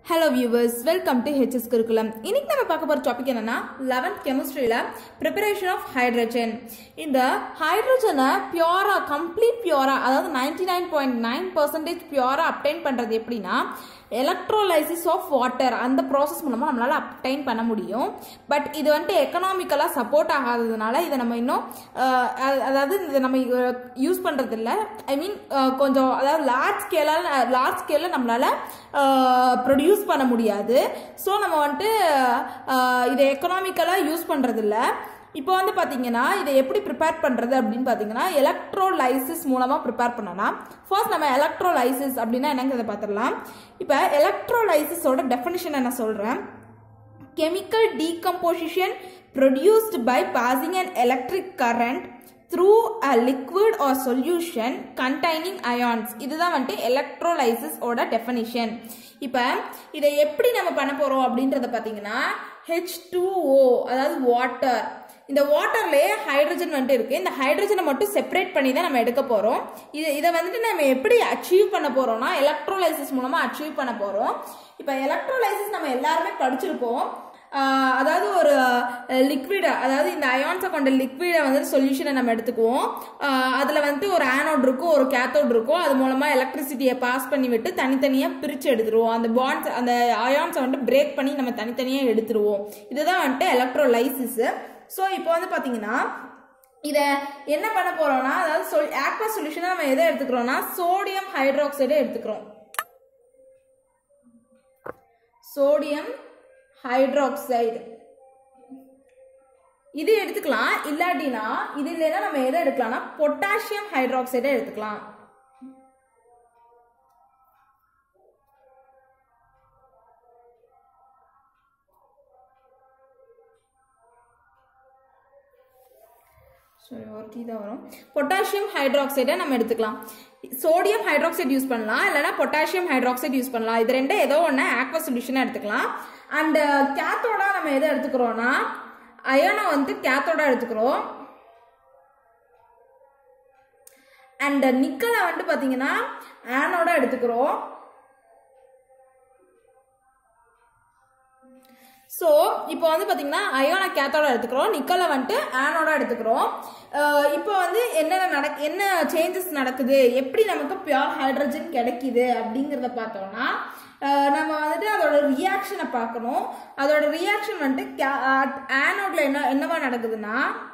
hello viewers welcome to HS curriculum இன்னைக்கு நம்ம பார்க்க போகிற டாபிக் என்னன்னா லெவன்த் கெமிஸ்ட்ரியில் ப்ரிப்பரேஷன் ஆஃப் ஹைட்ரஜன் இந்த ஹைட்ரஜனை பியூரா கம்ப்ளீட் பியூரா அதாவது ninety nine point nine percentage பியூரா அப்டைன் பண்ணுறது எப்படின்னா எலக்ட்ரோலைசிஸ் ஆஃப் வாட்டர் அந்த ப்ராசஸ் மூலமாக நம்மளால் அப்டைன் பண்ண முடியும் பட் இது வந்துட்டு எக்கனாமிக்கலாக சப்போர்ட் ஆகாததுனால இதை நம்ம இன்னும் அஹ், அ- அதாவது இதை நம்ம யூஸ் பண்ணுறதில்ல ஐ மீன் கொஞ்சம் அதாவது லார்ஜ் ஸ்கேலால் லார்ஜ் ஸ்கேலில் நம்மளால் ப்ரொடியூஸ் பண்ண முடியாது ஸோ நம்ம வந்துட்டு அஹ், இதை எக்கனாமிக்கலாக யூஸ் பண்ணுறதில்ல இப்போ வந்து பார்த்தீங்கன்னா இதை எப்படி ப்ரிப்பேர் பண்ணுறது அப்படின்னு பார்த்தீங்கன்னா எலக்ட்ரோலைசிஸ் மூலமாக ப்ரிப்பேர் பண்ணலாம் ஃபர்ஸ்ட் நம்ம எலக்ட்ரோலைசிஸ் அப்படின்னா என்னங்கிறத பார்த்துடலாம் இப்போ எலக்ட்ரோலைசிஸோட டெஃபினிஷன் நான் சொல்கிறேன் chemical decomposition produced by passing an electric current through a liquid or solution containing ions இதுதான் வந்துட்டு electrolysis ஓட definition இப்போ இதை எப்படி நம்ம பண்ண போறோம் அப்படின்றத பார்த்தீங்கன்னா H2O அதாவது வாட்டர் இந்த வாட்டர்லேயே ஹைட்ரஜன் வந்துட்டு இருக்கு இந்த ஹைட்ரஜனை மட்டும் செப்பரேட் பண்ணி தான் நம்ம எடுக்க போறோம் இது இதை வந்துட்டு நம்ம எப்படி அச்சீவ் பண்ண போறோம்னா எலக்ட்ரோலைசிஸ் மூலமா அச்சீவ் பண்ண போறோம் இப்போ எலக்ட்ரோலைசிஸ் நம்ம எல்லாருமே படிச்சிருப்போம் ஆஹ் அதாவது ஒரு லிக்விட் அதாவது இந்த அயான்ஸை கொண்ட லிக்விடை வந்து சொல்யூஷனை நம்ம எடுத்துக்குவோம் ஆஹ் அதுல வந்துட்டு ஒரு ஆனோட் இருக்கும் ஒரு கேத்தோட் இருக்கும் அது மூலமா எலக்ட்ரிசிட்டியை பாஸ் பண்ணி விட்டு தனித்தனியா பிரிச்சு எடுத்துருவோம் அந்த பாண்ட்ஸ் அந்த அயான்ஸை வந்துட்டு பிரேக் பண்ணி நம்ம தனித்தனியா எடுத்துருவோம் இதுதான் வந்துட்டு எலக்ட்ரோலைசிஸ் ஸோ இப்போ வந்து பாத்தீங்கன்னா இதை என்ன பண்ண போறோம்னா அதாவது சொல் ஆக்வா சொல்யூஷனை நம்ம எதை எடுத்துக்கிறோம்னா சோடியம் ஹைட்ராக்சைடை எடுத்துக்கிறோம் சோடியம் ஹைட்ராக்சைடு இது எடுத்துக்கலாம் இல்லாட்டினா இது இல்லைன்னா நம்ம எதை எடுக்கலாம்னா பொட்டாசியம் ஹைட்ராக்சைடை எடுத்துக்கலாம் சரி ஒரு டீ தான் வரும் பொட்டாசியம் ஹைட்ராக்சைடை நம்ம எடுத்துக்கலாம் சோடியம் ஹைட்ராக்சைடு யூஸ் பண்ணலாம் இல்லைன்னா பொட்டாசியம் ஹைட்ராக்சைடு யூஸ் பண்ணலாம் இது ரெண்டும் ஏதோ ஒன்று ஆக்வா சொல்யூஷனாக எடுத்துக்கலாம் அண்ட் கேத்தோட நம்ம எதை எடுத்துக்கிறோம்னா அயனை வந்து கேத்தோட எடுத்துக்கிறோம் அண்ட் நிக்கலை வந்து பார்த்தீங்கன்னா ஆனோட எடுத்துக்கிறோம் ஸோ இப்போ வந்து பார்த்தீங்கன்னா அயோனை கேத்தோட எடுத்துக்கிறோம் நிக்கலை வந்துட்டு ஆனோட எடுத்துக்கிறோம் அஹ் இப்போ வந்து என்ன நடக் என்ன சேஞ்சஸ் நடக்குது எப்படி நமக்கு பியோர் ஹைட்ரஜன் கிடைக்குது அப்படிங்கிறத பார்த்தோம்னா அஹ் நம்ம வந்துட்டு அதோட ரியாக்ஷனை பார்க்கணும் அதோட ரியாக்ஷன் வந்துட்டு ஆனோட்ல என்ன என்னவா நடக்குதுன்னா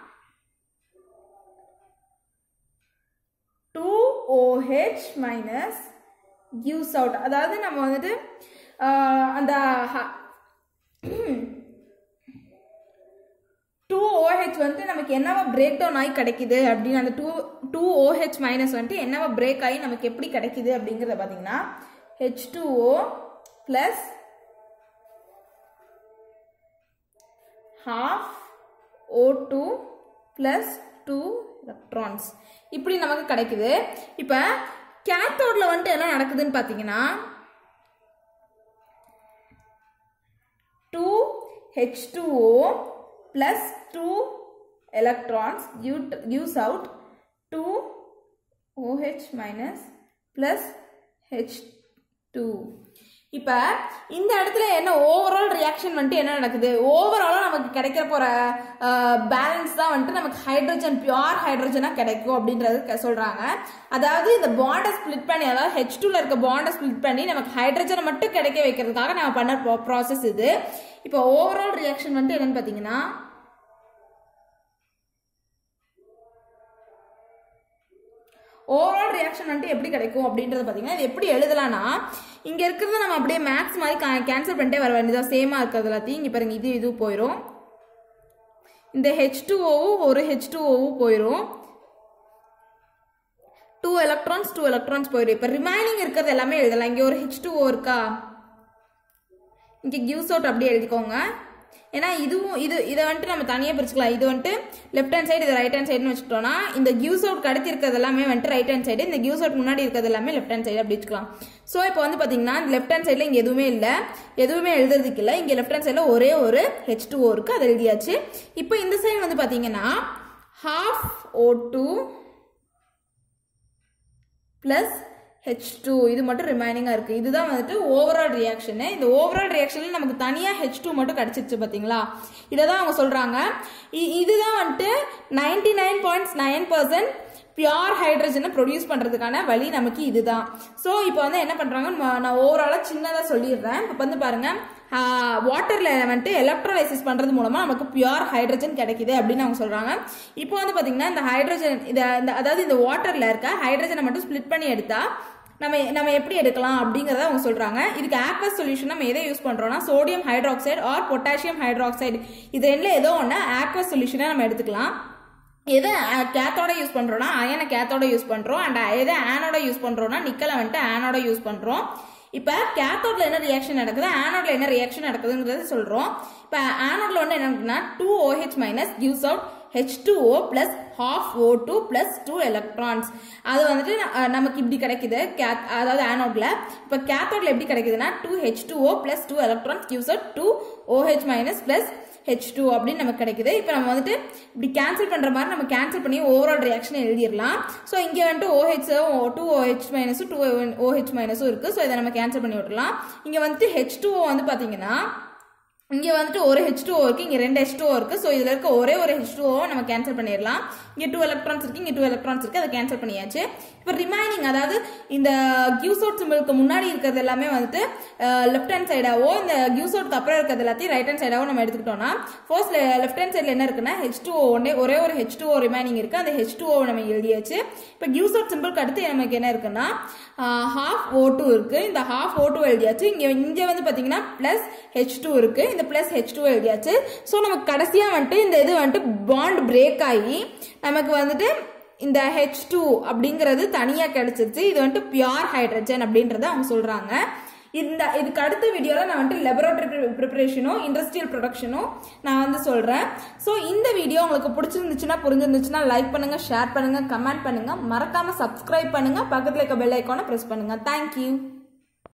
two OH minus gives out அதாவது நம்ம வந்துட்டு அஹ் அந்த டூ ஓஹெச் வந்து நமக்கு என்னவா பிரேக் டவுன் ஆகி கிடைக்குது அப்படின்னு அந்த டூ டூ ஓஹெச் மைனஸ் வந்துட்டு என்னவா பிரேக் ஆகி நமக்கு எப்படி கிடைக்குது அப்படிங்கிறத பார்த்தீங்கன்னா H two O plus half O2 plus 2 electrons இப்படி நமக்கு கிடைக்குது இப்போ கேத்தோட்ல வந்துட்டு என்ன நடக்குதுன்னு பார்த்தீங்கன்னா 2 H2O plus 2 electrons give- gives out 2 OH minus plus H2 இப்போ இந்த இடத்துல என்ன ஓவரால் ரியாக்ஷன் வந்துட்டு என்ன நடக்குது ஓவராலாக நமக்கு கிடைக்கிற போகிற பேலன்ஸ் தான் வந்துட்டு நமக்கு ஹைட்ரஜன் பியூர் ஹைட்ரஜனாக கிடைக்கும் அப்படின்றது க- சொல்றாங்க அதாவது இந்த பாண்டை ஸ்ப்ளிட் பண்ணி அதாவது ஹெச் டூல இருக்க பாண்டை ஸ்ப்ளிட் பண்ணி நமக்கு ஹைட்ரஜனை மட்டும் கிடைக்க வைக்கிறதுக்காக நம்ம பண்ண ப்ராசஸ் இது இப்போ ஓவரால் ரியாக்ஷன் வந்துட்டு என்னன்னு பார்த்தீங்கன்னா ஓவரால் ரியாக்ஷன் வந்துட்டு எப்படி கிடைக்கும் அப்படின்றத பார்த்தீங்கன்னா இது எப்படி எழுதலாம்னா இங்கே இருக்கிறத நம்ம அப்படியே மேக்ஸ் மாதிரி கேன்சல் பண்ணிட்டே வர வேண்டியதா சேமாக இருக்கிறது எல்லாத்தையும் இங்கே பாருங்க இது இது போயிடும் இந்த ஹெச் டூ ஒரு ஹெச் டூ போயிடும் டூ எலக்ட்ரான்ஸ் டூ எலக்ட்ரான்ஸ் போயிடும் இப்போ ரிமைனிங் இருக்கிறது எல்லாமே எழுதலாம் இங்கே ஒரு ஹெச் டூ இருக்கா இங்கே கிவ்ஸ் அவுட் அப்படியே எழுதிக்கோங்க ஏன்னா இதுவும் இது இதை வந்துட்டு நம்ம தனியாக பிரிச்சுக்கலாம் இது வந்துட்டு லெஃப்ட் ஹேண்ட் சைடு இது ரைட் ஹேண்ட் சைடுன்னு வச்சுக்கிட்டோம்னா இந்த கிவ்ஸ் அவுட் கடத்தி இருக்கிறது எல்லாமே வந்துட்டு ரைட் ஹேண்ட் சைடு இந்த கிவ்ஸ் அவுட் முன்னாடி இருக்கிறது எல்லாமே லெஃப்ட் ஹேண்ட் சைடு அப்படி வச்சுக்கலாம் ஸோ இப்போ வந்து பார்த்தீங்கன்னா லெஃப்ட் ஹேண்ட் சைடில் இங்கே எதுவுமே இல்லை எதுவுமே எழுதுறதுக்கு இல்லை இங்கே லெஃப்ட் ஹேண்ட் சைடில் ஒரே ஒரு ஹெச் டூ இருக்குது அது எழுதியாச்சு இப்போ இந்த சைடு வந்து பார்த்தீங்கன்னா half O two plus H two இது மட்டும் ரிமைனிங்காக இருக்குது இதுதான் வந்துட்டு ஓவரால் ரியாக்ஷனு இந்த ஓவரால் ரியாக்ஷனில் நமக்கு தனியாக ஹெச் டூ மட்டும் கிடச்சிருச்சு பார்த்தீங்களா இதை தான் அவங்க சொல்கிறாங்க இதுதான் வந்துட்டு ninety nine points nine percent pure ஹைட்ரஜனை ப்ரொடியூஸ் பண்ணுறதுக்கான வழி நமக்கு இதுதான் ஸோ இப்போ வந்து என்ன பண்ணுறாங்க நான் ஓவராலாக சின்னதாக சொல்லிடுறேன் இப்போ வந்து பாருங்கள் வாட்டரில் வந்துட்டு எலக்ட்ரோலைசிஸ் பண்ணுறது மூலமாக நமக்கு பியூர் ஹைட்ரஜன் கிடைக்குது அப்படின்னு அவங்க சொல்கிறாங்க இப்போ வந்து பார்த்திங்கன்னா இந்த ஹைட்ரஜன் இதை இந்த அதாவது இந்த வாட்டரில் இருக்க ஹைட்ரஜனை மட்டும் ஸ்ப்ளிட் பண்ணி எடுத்தால் நம்ம நம்ம எப்படி எடுக்கலாம் அப்படிங்கிறத அவங்க சொல்கிறாங்க இதுக்கு ஆக்வஸ் சொல்யூஷன் நம்ம எதை யூஸ் பண்ணுறோம்னா sodium hydroxide or potassium hydroxide இது ரெண்டில் ஏதோ ஒன்று ஆக்வஸ் சொல்யூஷனை நம்ம எடுத்துக்கலாம் எதை கேத்தோட யூஸ் பண்ணுறோம்னா அயனை கேத்தோட யூஸ் பண்ணுறோம் அண்ட் எதை ஆனோட யூஸ் பண்ணுறோம்னா நிக்கலை வந்துட்டு ஆனோட யூஸ் பண்ணுறோம் இப்போ கேத்தோட்ல என்ன ரியாக்ஷன் நடக்குது ஆனோட்ல என்ன ரியாக்ஷன் நடக்குதுங்கிறத சொல்கிறோம் இப்போ ஆனோட்ல வந்து என்ன நடக்குதுன்னா two OH minus gives out H two O plus half O two plus two electrons அது வந்துட்டு நமக்கு இப்படி கிடைக்குது கேத் அதாவது ஆனோட்ல இப்போ கேத்தோட்ல எப்படி கிடைக்குதுன்னா two H two O plus two electrons gives out two OH minus plus H two அப்படின்னு நமக்கு கிடைக்குது இப்போ நம்ம வந்துட்டு இப்படி கேன்சல் பண்ணுற மாதிரி நம்ம கேன்சல் பண்ணி ஓவரால் ரியாக்ஷன் எழுதிடலாம் ஸோ இங்கே வந்துட்டு ஓஹெச் டூ ஓஹெச் மைனஸும் டூ ஓஹெச் மைனஸும் இருக்குது ஸோ இதை நம்ம கேன்சல் பண்ணி விட்டுலாம் இங்கே வந்துட்டு ஹெச் டூ வந்து பார்த்தீங்கன்னா இங்கே வந்துட்டு ஒரு ஹெச் டூ இருக்குது இங்கே ரெண்டு ஹெச் டூ இருக்குது ஸோ இதில் இருக்க ஒரே ஒரு ஹெச் டூ நம்ம கேன்சல் பண்ணிடலாம் இங்கே டூ எலக்ட்ரான்ஸ் இருக்குது இங்கே டூ எலக்ட்ரான்ஸ் இருக்குது அதை கேன்சல் பண்ணியாச்சு இப்போ ரிமைனிங் அதாவது இந்த கியூசோட் சிம்பிளுக்கு முன்னாடி இருக்கிறது எல்லாமே வந்துட்டு லெஃப்ட் ஹேண்ட் சைடாவோ இந்த கியூசோட்க்கு அப்புறம் இருக்கிறது எல்லாத்தையும் ரைட் ஹேண்ட் சைடாவோ நம்ம எடுத்துக்கிட்டோம்னா ஃபர்ஸ்ட் லெஃப்ட் ஹேண்ட் சைடில் என்ன இருக்குன்னா ஹெச் டூ ஒன்னே ஒரே ஒரு ஹெச் டூ ரிமைனிங் இருக்குது அந்த ஹெச் டூ நம்ம எழுதியாச்சு இப்போ கியூசோட் சிம்பிளுக்கு அடுத்து நமக்கு என்ன இருக்குன்னா ஹாஃப் ஓ டூ இருக்குது இந்த ஹாஃப் ஓ டூ எழுதியாச்சு இங்கே இங்கே வந்து பார்த்தீங்கன்னா ப்ளஸ் ஹெச் டூ இருக்குது இந்த ப்ளஸ் ஹெச் டூ எழுதியாச்சு ஸோ நமக்கு கடைசியாக வந்துட்டு இந்த இது வந்துட்டு பாண்ட் பிரேக் ஆகி நமக்கு வந்துட்டு இந்த ஹெச் டூ அப்படிங்கிறது தனியாக கிடைச்சிருச்சு இது வந்துட்டு பியூர் ஹைட்ரஜன் அப்படின்றத அவங்க சொல்கிறாங்க இந்த இதுக்கு அடுத்த வீடியோவில் நான் வந்துட்டு லெபரேட்டரி ப்ரிப்பரேஷனும் இண்டஸ்ட்ரியல் ப்ரொடக்ஷனும் நான் வந்து சொல்கிறேன் ஸோ இந்த வீடியோ உங்களுக்கு பிடிச்சிருந்துச்சுன்னா புரிஞ்சிருந்துச்சுன்னா லைக் பண்ணுங்கள் ஷேர் பண்ணுங்கள் கமெண்ட் பண்ணுங்கள் மறக்காமல் சப்ஸ்கிரைப் பண்ணுங்கள் பக்கத்தில் இருக்க பெல் ஐக்கானை ப்ரெஸ் பண்ணுங்கள் தேங்க்யூ